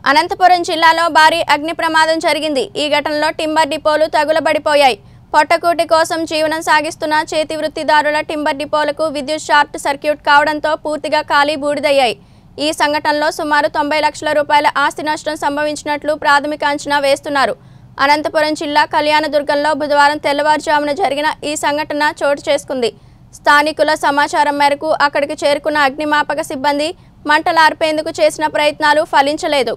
అనంతపురం జిల్లాలో భారీ అగ్ని ప్రమాదం జరిగింది ఈ ఘటనలో టింబర్ డిపోలు తగులబడిపోయాయి పొట్టకూటి కోసం జీవనం సాగిస్తున్న చేతి వృత్తిదారుల టింబర్ డిపోలకు విద్యుత్ షార్ట్ సర్క్యూట్ కావడంతో పూర్తిగా ఖాళీ బూడిదయ్యాయి ఈ సంఘటనలో సుమారు తొంభై లక్షల రూపాయల ఆస్తి నష్టం సంభవించినట్లు ప్రాథమిక అంచనా వేస్తున్నారు అనంతపురం జిల్లా కళ్యాణదుర్గంలో బుధవారం తెల్లవారుజామున జరిగిన ఈ సంఘటన చోటు చేసుకుంది స్థానికుల సమాచారం మేరకు అక్కడికి చేరుకున్న అగ్నిమాపక సిబ్బంది మంటలార్పేందుకు చేసిన ప్రయత్నాలు ఫలించలేదు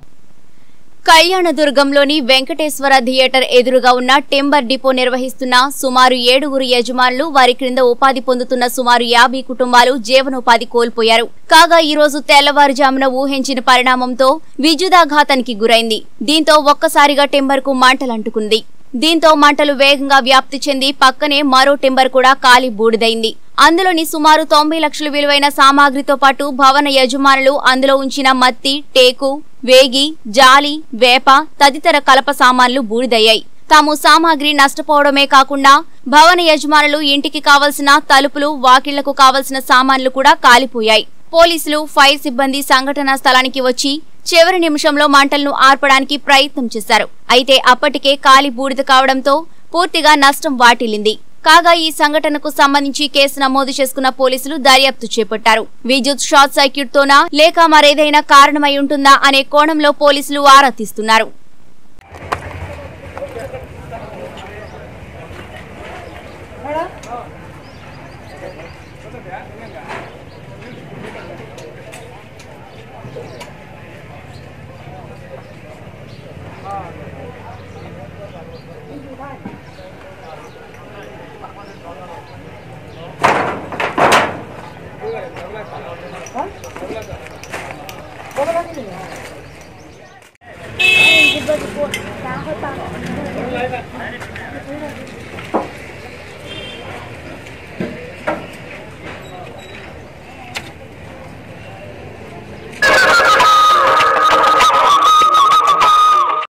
కళ్యాణదుర్గంలోని వెంకటేశ్వర థియేటర్ ఎదురుగా ఉన్న టెంబర్ డిపో నిర్వహిస్తున్న సుమారు ఏడుగురు యజమానులు వారి క్రింద ఉపాధి పొందుతున్న సుమారు యాభై కుటుంబాలు జీవనోపాధి కోల్పోయారు కాగా ఈ రోజు తెల్లవారుజామున ఊహించిన పరిణామంతో విద్యుదాఘాతానికి గురైంది దీంతో ఒక్కసారిగా టెంబర్ కు మంటలంటుకుంది దీంతో మంటలు వేగంగా వ్యాప్తి చెంది పక్కనే మరో టెంబర్ కూడా కాలి బూడిదైంది అందులోని సుమారు తొంభై లక్షల విలువైన సామాగ్రితో పాటు భవన యజమానులు అందులో ఉంచిన మత్తి టేకు వేగి జాలి వేప తదితర కలప సామాన్లు బూడిదయ్యాయి తాము సామాగ్రి నష్టపోవడమే కాకుండా భవన యజమానులు ఇంటికి కావలసిన తలుపులు వాకిళ్లకు కావలసిన సామాన్లు కూడా కాలిపోయాయి పోలీసులు ఫైర్ సిబ్బంది సంఘటనా స్థలానికి వచ్చి చివరి నిమిషంలో మంటలను ఆర్పడానికి ప్రయత్నం చేశారు అయితే అప్పటికే కాలి బూడిద కావడంతో పూర్తిగా నష్టం వాటిల్లింది కాగా ఈ సంఘటనకు సంబంధించి కేసు నమోదు చేసుకున్న పోలీసులు దర్యాప్తు చేపట్టారు విద్యుత్ షార్ట్ సర్క్యూట్ తోనా లేక మరేదైనా కారణమై ఉంటుందా అనే కోణంలో పోలీసులు ఆరా తీస్తున్నారు Hãy subscribe cho kênh Ghiền Mì Gõ Để không bỏ lỡ